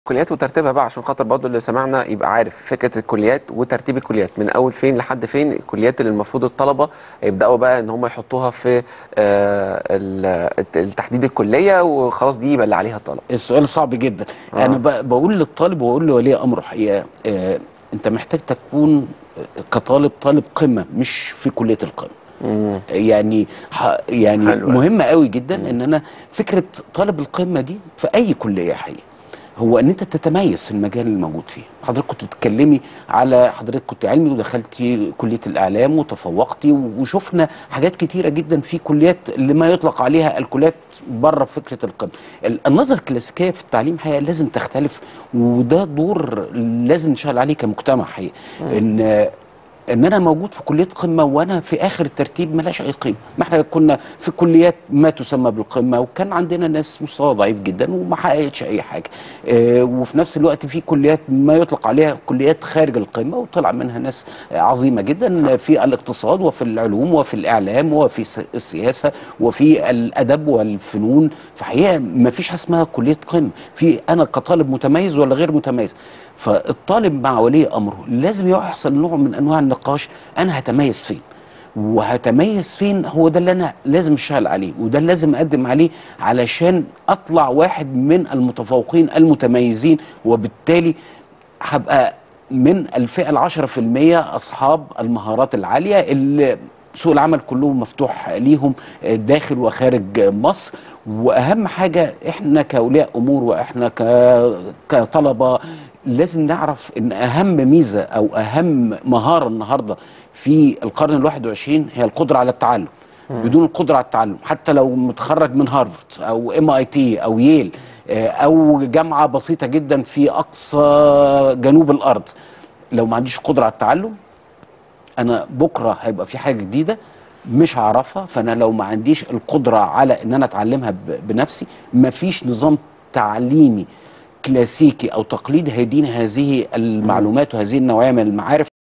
الكليات وترتيبها بقى عشان خاطر برضه اللي سمعنا يبقى عارف فكره الكليات وترتيب الكليات من اول فين لحد فين الكليات اللي المفروض الطلبه يبداوا بقى ان هم يحطوها في آه، ال- التحديد الكليه وخلاص دي يبقى اللي عليها الطلب السؤال صعب جدا آه. آه. انا ب- بقول للطالب وبقول لولي امره حقيقه آه انت محتاج تكون كطالب طالب قمه مش في كليه القمه مم. يعني ح- يعني حلو. مهمه قوي جدا ان انا فكره طالب القمه دي في اي كليه حقيقه هو ان انت تتميز في المجال الموجود فيه حضرتك كنت بتتكلمي على حضرتك كنت علمي ودخلتي كليه الاعلام وتفوقتي وشفنا حاجات كتيره جدا في كليات اللي ما يطلق عليها الكليات بره فكره القمه ال- النظره الكلاسيكيه في التعليم حقيقه لازم تختلف وده دور لازم نشتغل عليه كمجتمع حقيقه ان ان انا موجود في كليه قمه وانا في اخر الترتيب ملاش اي قيمه ما احنا كنا في كليات ما تسمى بالقمه وكان عندنا ناس مستوى ضعيف جدا وما حققتش اي حاجه اه وفي نفس الوقت في كليات ما يطلق عليها كليات خارج القمه وطلع منها ناس عظيمه جدا في الاقتصاد وفي العلوم وفي الاعلام وفي الس- السياسه وفي الادب والفنون فحقيقه ما فيش حاجه اسمها كليه قمه في انا كطالب متميز ولا غير متميز فالطالب مع ولي امره لازم يحصل نوع من انواع النقاش انا هتميز فين وهتميز فين هو ده اللي انا لازم اشتغل عليه وده اللي لازم اقدم عليه علشان اطلع واحد من المتفوقين المتميزين وبالتالي هبقى من الفئه العشرة في المية اصحاب المهارات العاليه اللي سوق العمل كله مفتوح ليهم داخل وخارج مصر واهم حاجه احنا كاولياء امور واحنا ك- كطلبه لازم نعرف ان اهم ميزه او اهم مهاره النهارده في القرن الواحد وعشرين هي القدره على التعلم بدون القدره على التعلم حتى لو متخرج من هارفارد او ام اي تي او ييل آه، او جامعه بسيطه جدا في اقصى جنوب الارض لو ما عنديش قدره على التعلم انا بكره هيبقى في حاجه جديده مش هعرفها فانا لو ما عنديش القدره على ان انا اتعلمها ب- بنفسي مفيش نظام تعليمي كلاسيكي او تقليدي هيديني هذه المعلومات وهذه النوعيه من المعارف